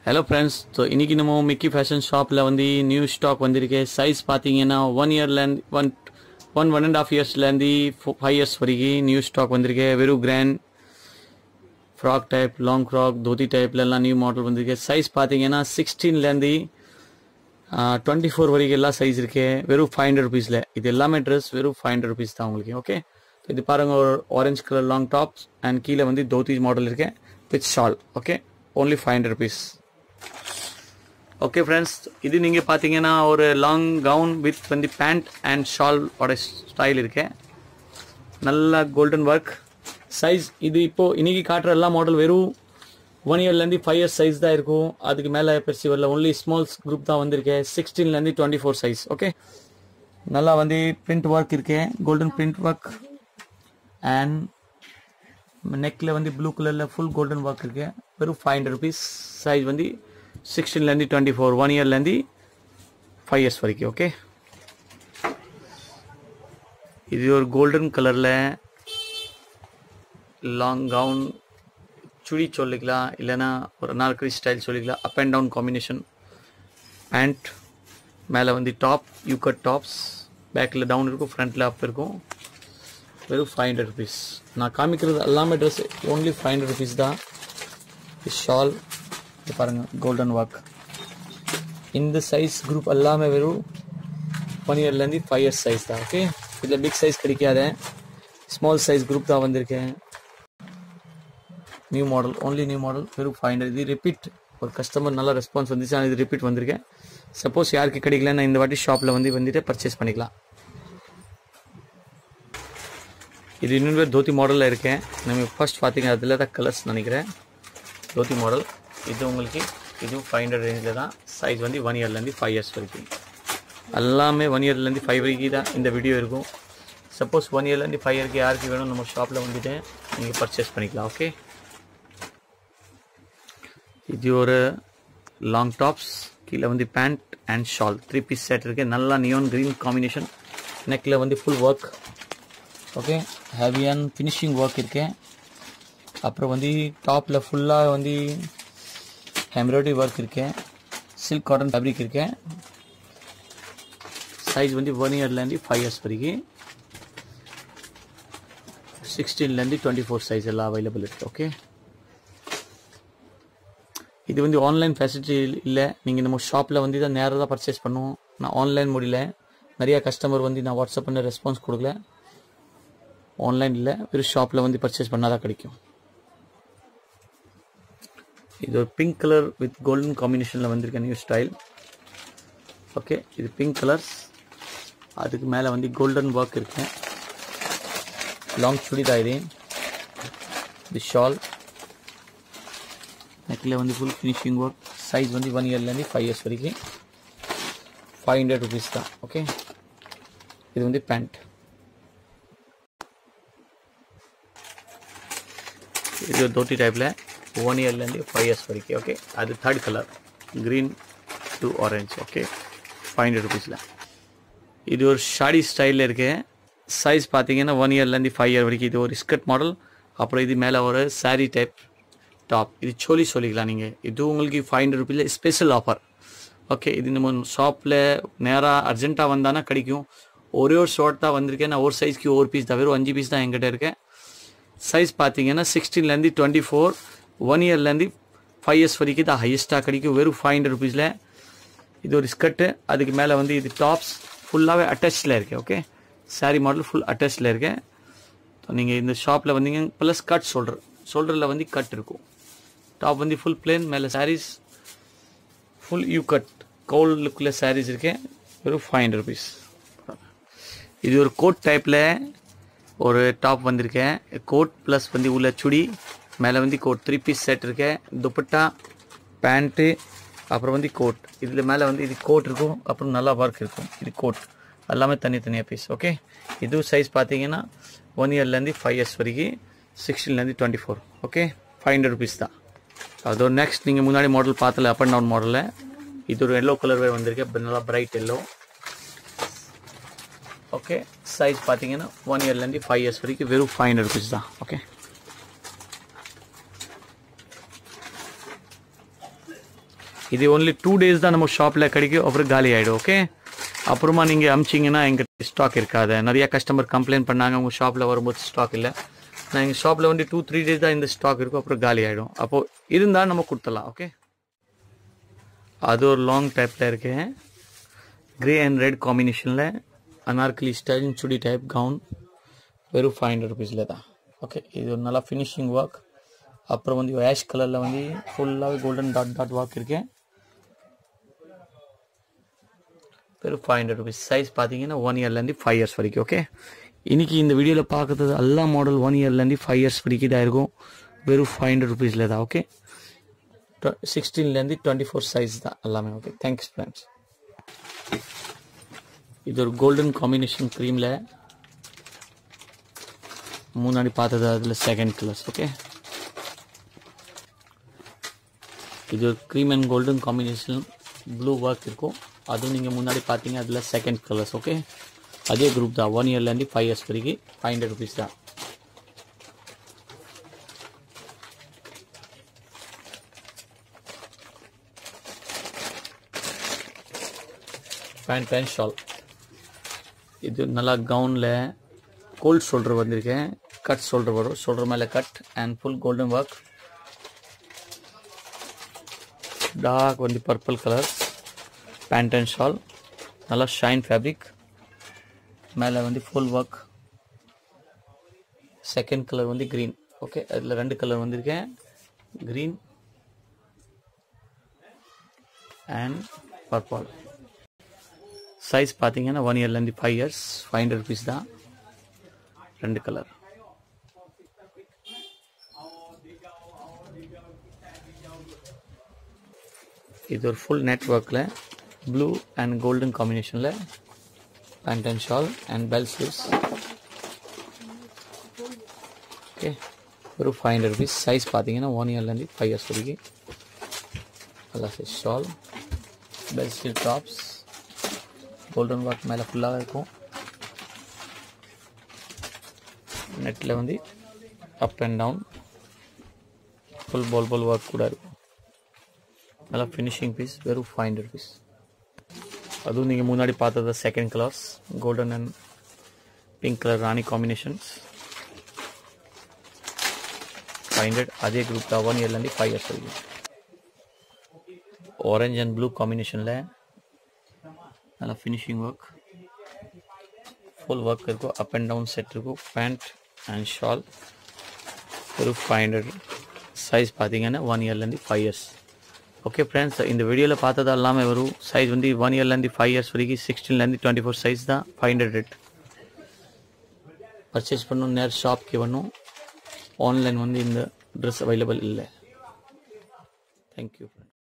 hello friends so இன்னைக்கு நம்ம Mickey fashion ஷாப்பில் வந்து நியூ ஸ்டாக் வந்திருக்கு சைஸ் பார்த்தீங்கன்னா ஒன் இயர்லேருந்து one one one and half இயர்ஸ்லேருந்து ஃபைவ் இயர்ஸ் வரைக்கும் நியூ ஸ்டாக் வந்திருக்கு வெறும் grand frock type long frock dhoti டைப்லலாம் நியூ மாடல் வந்திருக்கு சைஸ் பார்த்தீங்கன்னா சிக்ஸ்டீன்லேருந்து டுவெண்ட்டி ஃபோர் வரைக்கும் எல்லாம் சைஸ் இருக்கு வெறும் ஃபைவ் ஹண்ட்ரட் ருபீஸில் இது எல்லாமே ட்ரெஸ் வெறும் ஃபைவ் ஹண்ட்ரட் ருபீஸ் தான் உங்களுக்கு ஓகே இது பாருங்க ஒரு orange colour long tops and கீழே வந்து தோத்தி மாடல் இருக்கு with shawl okay only five hundred rupees okay friends இது நீங்கள் பார்த்தீங்கன்னா ஒரு லாங் கவுன் வித் வந்து பேண்ட் அண்ட் ஷால் ஓட ஸ்டைல் இருக்கு நல்ல கோல்டன் ஒர்க் சைஸ் இது இப்போ இன்னைக்கு காட்டுற எல்லா மாடல் வெறும் ஒன் இயர்லேருந்து ஃபைவ் இயர்ஸ் சைஸ் தான் இருக்கும் அதுக்கு மேலே பெருசு வரல ஒன்லி ஸ்மால்ஸ் குரூப் தான் வந்திருக்கு சிக்ஸ்டீன்லேருந்து டுவெண்ட்டி ஃபோர் சைஸ் ஓகே நல்லா வந்து பிரிண்ட் ஒர்க் இருக்கு கோல்டன் பிரிண்ட் ஒர்க் அண்ட் நெக்கில் வந்து ப்ளூ கலரில் ஃபுல் கோல்டன் ஒர்க் இருக்கு வெறும் ஃபைவ் ஹண்ட்ரட் ருபீஸ் சைஸ் வந்து சிக்ஸ்டீன்லேருந்து டுவெண்ட்டி ஃபோர் ஒன் இயர்லேருந்து ஃபைவ் இயர்ஸ் வரைக்கும் ஓகே இது ஒரு கோல்டன் கலரில் லாங் கவுன் சுடி சொல்லிக்கலாம் இல்லைன்னா ஒரு நாற்கரி ஸ்டைல் சொல்லிக்கலாம் up and down combination pant மேலே வந்து டாப் யூ கட் டாப்ஸ் பேக்கில் டவுன் இருக்கும் ஃப்ரண்ட்டில் அப் இருக்கும் வெறும் ஃபைவ் ஹண்ட்ரட் ருபீஸ் நான் காமிக்கிறது எல்லாமே dress only five hundred rupees தான் ஷால் இது பாருங்கள் கோல்டன் ஒர்க் இந்த சைஸ் குரூப் எல்லாமே வெறும் ஒன் இயர்லேருந்து ஃபைவ் இயர்ஸ் சைஸ் தான் ஓகே இதில் பிக் சைஸ் கிடைக்காத ஸ்மால் சைஸ் குரூப் தான் வந்திருக்கேன் new model only new model வெறும் ஃபைவ் ஹண்ட்ரட் இது ரிப்பீட் ஒரு கஸ்டமர் நல்ல ரெஸ்பான்ஸ் வந்துச்சு ஆனால் இது ரிப்பீட் வந்திருக்கேன் சப்போஸ் யாருக்கு கிடைக்கலன்னா இந்த வாட்டி ஷாப்பில் வந்து வந்துட்டு பர்ச்சேஸ் பண்ணிக்கலாம் இது இன்னொரு தோத்தி மாடலில் இருக்கேன் நம்ம ஃபர்ஸ்ட் பார்த்தீங்க அதில் தான் கலர்ஸ் நினைக்கிறேன் தோத்தி மாடல் இது உங்களுக்கு இதுவும் ஃபைவ் ஹண்ட்ரட் ரேஞ்சில் தான் சைஸ் வந்து ஒன் இயர்லேருந்து ஃபைவ் இயர்ஸ் வரைக்கும் எல்லாமே ஒன் இயர்லேருந்து ஃபைவ் வரைக்கும் தான் இந்த வீடியோ இருக்கும் சப்போஸ் ஒன் இயர்லேருந்து ஃபைவ் இயருக்கு யாருக்கு வேணும் நம்ம ஷாப்பில் வந்துட்டு நீங்கள் பர்ச்சேஸ் பண்ணிக்கலாம் ஓகே இது ஒரு லாங் டாப்ஸ் கீழே வந்து pant and shawl three piece set இருக்கு நல்லா நியோன் க்ரீன் காம்பினேஷன் நெக்கில் வந்து ஃபுல் ஒர்க் ஓகே ஹெவியான ஃபினிஷிங் ஒர்க் இருக்கு அப்புறம் வந்து டாப்பில் ஃபுல்லாக வந்து எம்ப்ராய்டரி ஒர்க் இருக்கு சில்க் காட்டன் ஃபேப்ரிக் இருக்கு சைஸ் வந்து ஒன் இயர்லேருந்து ஃபைவ் இயர்ஸ் வரைக்கும் சிக்ஸ்டீன்லேருந்து டுவெண்ட்டி ஃபோர் சைஸ் எல்லாம் அவைலபிள் இருக்குது ஓகே இது வந்து ஆன்லைன் ஃபெசிலிட்டி இல்லை நீங்கள் நம்ம ஷாப்பில் வந்து தான் நேராக தான் பர்ச்சேஸ் பண்ணுவோம் நான் ஆன்லைன் முடியல நிறையா கஸ்டமர் வந்து நான் வாட்ஸ்அப் பண்ண ரெஸ்பான்ஸ் கொடுக்கல ஆன்லைன் இல்லை வெறும் ஷாப்பில் வந்து பர்ச்சேஸ் பண்ணால் தான் கிடைக்கும் இது ஒரு பிங்க் கலர் வித் கோல்டன் காம்பினேஷனில் வந்திருக்க நியூ ஸ்டைல் ஓகே இது பிங்க் கலர்ஸ் அதுக்கு மேலே வந்து கோல்டன் ஒர்க் இருக்கு லாங் சுடிதா இது இது ஷால் நெக்கில் வந்து ஃபுல் ஃபினிஷிங் ஒர்க் சைஸ் வந்து ஒன் இயர்லேருந்து ஃபைவ் இயர்ஸ் வரைக்கும் ஃபைவ் ஹண்ட்ரட் ருபீஸ் தான் ஓகே இது வந்து பேண்ட் இது ஒரு தோட்டி டைப்பில் ஒன் இயர்லேருந்து ஃபைவ் இயர்ஸ் வரைக்கும் ஓகே அது third colour green to orange okay five hundred ருபீஸில் இது ஒரு ஷாடி ஸ்டைலில் இருக்கு சைஸ் பார்த்தீங்கன்னா ஒன் இயர்லேருந்து ஃபைவ் இயர் வரைக்கும் இது ஒரு ஸ்கர்ட் மாடல் அப்புறம் இது மேலே ஒரு சாரீ டைப் டாப் இது சோலி சொல்லிக்கலாம் நீங்கள் இது உங்களுக்கு ஃபைவ் ஹண்ட்ரட் ருபீஸில் ஸ்பெஷல் ஆஃபர் ஓகே இது நம்ம ஷாப்பில் நேராக அர்ஜென்ட்டாக வந்தானா கிடைக்கும் ஒரே ஒரு ஷார்ட் தான் வந்திருக்கேன் நான் ஒரு சைஸ்க்கு ஒரு பீஸ் தான் வெறும் அஞ்சு பீஸ் தான் என்கிட்ட இருக்கேன் சைஸ் பார்த்தீங்கன்னா சிக்ஸ்டீன்லேருந்து டுவெண்ட்டி ஃபோர் ஒன் இயர்லேருந்து ஃபைவ் இயர்ஸ் வரைக்கும் தான் ஹையஸ்ட்டாக கிடைக்கும் வெறும் ஃபைவ் ஹண்ட்ரட் ருபீஸில் இது ஒரு ஸ்கர்ட்டு அதுக்கு மேலே வந்து இது டாப்ஸ் ஃபுல்லாகவே அட்டாச்சில் இருக்கு ஓகே சாரீ மாடல் ஃபுல் அட்டாச்சில் இருக்கு நீங்கள் இந்த ஷாப்பில் வந்தீங்க ப்ளஸ் கட் ஷோல்டர் ஷோல்டரில் வந்து கட் இருக்கும் டாப் வந்து ஃபுல் பிளேன் மேலே saris full U cut cowl லுக்கில் சாரீஸ் இருக்கேன் வெறும் ஃபைவ் ஹண்ட்ரட் ருபீஸ் இது ஒரு கோட் டைப்பில் ஒரு டாப் வந்திருக்கேன் கோட் ப்ளஸ் வந்து உள்ள சுடி மேலே வந்து கோட் த்ரீ பீஸ் செட் இருக்கேன் துப்பட்டா பேண்ட்டு அப்புறம் வந்து கோட் இதில் மேலே வந்து இது கோட் இருக்கும் அப்புறம் நல்லா ஒர்க் இருக்கும் இது கோட் எல்லாமே தனித்தனியாக பீஸ் ஓகே இது சைஸ் பார்த்தீங்கன்னா ஒன் இயர்லேருந்து ஃபைவ் இயர்ஸ் வரைக்கும் சிக்ஸ்டீன்லேருந்து twenty four okay five hundred rupees தான் அதோட நெக்ஸ்ட் நீங்கள் முன்னாடி மாடல் பார்த்தல அப் அண்ட் டவுன் மாடலில் இது ஒரு எல்லோ கலர் வந்திருக்கு நல்லா பிரைட் எல்லோ ஓகே சைஸ் பார்த்தீங்கன்னா ஒன் இயர்லேருந்து ஃபைவ் இயர்ஸ் வரைக்கும் வெறும் ஃபைவ் ஹண்ட்ரட் ருபீஸ் தான் ஓகே இது ஒன்லி டூ டேஸ் தான் நம்ம ஷாப்பில் கிடைக்கும் அப்புறம் காலி ஆகிடும் ஓகே அப்புறமா நீங்கள் அமிச்சிங்கன்னா எங்கள் ஸ்டாக் இருக்காது நிறைய கஸ்டமர் கம்ப்ளைண்ட் பண்ணாங்க உங்கள் ஷாப்பில் வரும்போது ஸ்டாக் இல்லை நான் எங்கள் ஷாப்பில் வந்து டூ த்ரீ டேஸ் தான் இந்த ஸ்டாக் இருக்கும் அப்புறம் காலி ஆகிடும் அப்போது இருந்தால் நம்ம கொடுத்துடலாம் ஓகே அது ஒரு லாங் டைப்பில் இருக்கு கிரே அண்ட் ரெட் காம்பினேஷனில் anarkali style chudi type gown வெறும் ஃபைவ் ஹண்ட்ரட் ருபீஸில் தான் ஓகே இது ஒரு நல்லா ஃபினிஷிங் ஒர்க் அப்புறம் வந்து ஆஷ் கலரில் வந்து ஃபுல்லாகவே கோல்டன் டாட் டாட் ஒர்க் இருக்கு வெறும் ஃபைவ் ஹண்ட்ரட் ருபீஸ் சைஸ் பார்த்தீங்கன்னா ஒன் இயர்லேருந்து ஃபைவ் இயர்ஸ் வரைக்கும் ஓகே இன்னைக்கு இந்த வீடியோவில் பார்க்குறது எல்லா மாடல் ஒன் இயர்லேருந்து ஃபைவ் இயர்ஸ் வரைக்கும் தான் இருக்கும் வெறும் ஃபைவ் ஹண்ட்ரட் ருபீஸில் தான் ஓகே சிக்ஸ்டீன்லேருந்து டுவெண்ட்டி ஃபோர் சைஸ் தான் எல்லாமே ஓகே தேங்க்ஸ் ஃப்ரெண்ட்ஸ் இது ஒரு கோல்டன் காம்பினேஷன் க்ரீமில் முன்னாடி பார்த்தது அதில் செகண்ட் கலர்ஸ் ஓகே இது ஒரு cream and golden combination blue work இருக்கும் அதுவும் நீங்கள் முன்னாடி பார்த்தீங்க அதில் செகண்ட் கலர்ஸ் ஓகே அதே குரூப் தான் ஒன் இயர்லேருந்து ஃபைவ் இயர்ஸ் வரைக்கும் ஃபைவ் ஹண்ட்ரட் ருபீஸ் தான் பேண்ட் பேண்ட் ஷால் இது நல்லா கவுனில் கோல்ட் ஷோல்டர் வந்திருக்கேன் கட் ஷோல்டர் வரும் ஷோல்டர் மேலே cut and full golden work dark வந்து purple colour pant and shawl நல்லா ஷைன் ஃபேப்ரிக் மேலே வந்து ஃபுல் ஒர்க் செகண்ட் கலர் வந்து க்ரீன் ஓகே அதில் ரெண்டு கலர் வந்திருக்கேன் க்ரீன் அண்ட் பர்பிள் சைஸ் பார்த்தீங்கன்னா ஒன் இயர்லேருந்து five years five hundred rupees தான் ரெண்டு கலர் இது ஒரு ஃபுல் நெட்ஒர்க்கில் ப்ளூ அண்ட் கோல்டன் காம்பினேஷனில் pant and shawl and bell sleeves okay ஒரு ஃபைவ் ஹண்ட்ரட் ருபீஸ் சைஸ் பார்த்தீங்கன்னா ஒன் இயர்லேருந்து ஃபைவ் இயர்ஸ் வரைக்கும் நல்லா size shawl bell sleeve tops golden work மேலே ஃபுல்லாக இருக்கும் நெட்டில் வந்து up and down full ball ball work கூட இருக்கும் நல்லா ஃபினிஷிங் பீஸ் வெறும் ஃபைவ் ஹண்ட்ரட் ருபீஸ் அதுவும் நீங்கள் முன்னாடி பார்த்தது second colours golden and pink colour ராணி காம்பினேஷன்ஸ் ஃபைவ் ஹண்ட்ரட் அதே குரூப் தான் ஒன் இயர்லேருந்து ஃபைவ் இயர்ஸ் வரைக்கும் ஆரஞ்ச் அண்ட் ப்ளூ காம்பினேஷனில் நல்லா ஃபினிஷிங் ஒர்க் ஃபுல் ஒர்க் இருக்கும் அப் அண்ட் டவுன் செட் இருக்கும் பேண்ட் அண்ட் ஷால் ஒரு ஃபைவ் ஹண்ட்ரட் சைஸ் பார்த்தீங்கன்னா ஒன் இயர்லேருந்து ஃபைவ் இயர்ஸ் ஓகே ஃப்ரெண்ட்ஸ் இந்த வீடியோவில் பார்த்தது எல்லாமே வரும் சைஸ் வந்து ஒன் இயர்லேருந்து ஃபைவ் இயர்ஸ் வரைக்கும் சிக்ஸ்டீன்லேருந்து டுவெண்ட்டி ஃபோர் சைஸ் தான் ஃபைவ் ஹண்ட்ரட் ரேட் பர்ச்சேஸ் பண்ணணும் நேர் ஷாப்க்கு வரணும் ஆன்லைன் வந்து இந்த ட்ரெஸ் அவைலபிள் இல்லை தேங்க்யூ ஃப்ரெண்ட்